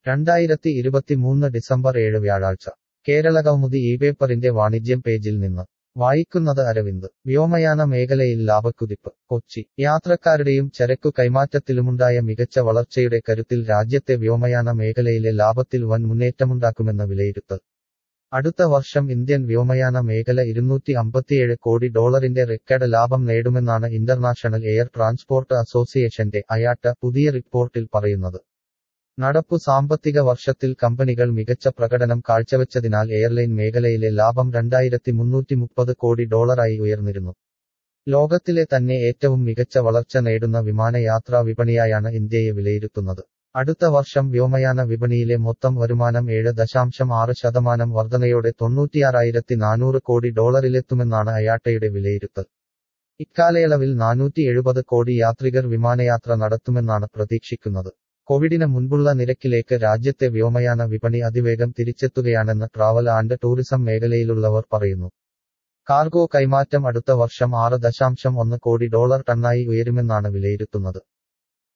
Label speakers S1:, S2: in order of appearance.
S1: രണ്ടായിരത്തി ഇരുപത്തിമൂന്ന് ഡിസംബർ ഏഴ് വ്യാഴാഴ്ച കേരളകൗമുദി ഈ പേപ്പറിന്റെ വാണിജ്യം പേജിൽ നിന്ന് വായിക്കുന്നത് അരവിന്ദ് വ്യോമയാന മേഖലയിൽ ലാഭക്കുതിപ്പ് കൊച്ചി യാത്രക്കാരുടെയും ചരക്കു കൈമാറ്റത്തിലുമുണ്ടായ മികച്ച വളർച്ചയുടെ കരുത്തിൽ രാജ്യത്തെ വ്യോമയാന മേഖലയിലെ ലാഭത്തിൽ വൻ മുന്നേറ്റമുണ്ടാക്കുമെന്ന് വിലയിരുത്തൽ അടുത്ത വർഷം ഇന്ത്യൻ വ്യോമയാന മേഖല ഇരുന്നൂറ്റി അമ്പത്തിയേഴ് കോടി ഡോളറിന്റെ റെക്കോർഡ് ലാഭം നേടുമെന്നാണ് ഇന്റർനാഷണൽ എയർ ട്രാൻസ്പോർട്ട് അസോസിയേഷന്റെ അയാട്ട പുതിയ റിപ്പോർട്ടിൽ പറയുന്നത് നടപ്പു സാമ്പത്തിക വർഷത്തിൽ കമ്പനികൾ മികച്ച പ്രകടനം കാഴ്ചവെച്ചതിനാൽ എയർലൈൻ മേഖലയിലെ ലാഭം രണ്ടായിരത്തി മുന്നൂറ്റി മുപ്പത് കോടി ഡോളറായി ഉയർന്നിരുന്നു ലോകത്തിലെ തന്നെ ഏറ്റവും മികച്ച വളർച്ച നേടുന്ന വിമാനയാത്രാ വിപണിയായാണ് ഇന്ത്യയെ വിലയിരുത്തുന്നത് അടുത്ത വർഷം വ്യോമയാന വിപണിയിലെ മൊത്തം വരുമാനം ഏഴ് ദശാംശം ആറ് ശതമാനം വർധനയോടെ തൊണ്ണൂറ്റിയാറായിരത്തി നാനൂറ് കോടി ഡോളറിലെത്തുമെന്നാണ് അയാട്ടയുടെ വിലയിരുത്തൽ ഇക്കാലയളവിൽ നാനൂറ്റി എഴുപത് കോടി യാത്രികർ വിമാനയാത്ര നടത്തുമെന്നാണ് പ്രതീക്ഷിക്കുന്നത് കോവിഡിന് മുൻപുള്ള നിരക്കിലേക്ക് രാജ്യത്തെ വ്യോമയാന വിപണി അതിവേഗം തിരിച്ചെത്തുകയാണെന്ന് ട്രാവൽ ആൻഡ് ടൂറിസം മേഖലയിലുള്ളവർ പറയുന്നു കാർഗോ കൈമാറ്റം അടുത്ത വർഷം ആറ് ദശാംശം ഒന്ന് കോടി ഡോളർ ടണ്ണായി ഉയരുമെന്നാണ് വിലയിരുത്തുന്നത്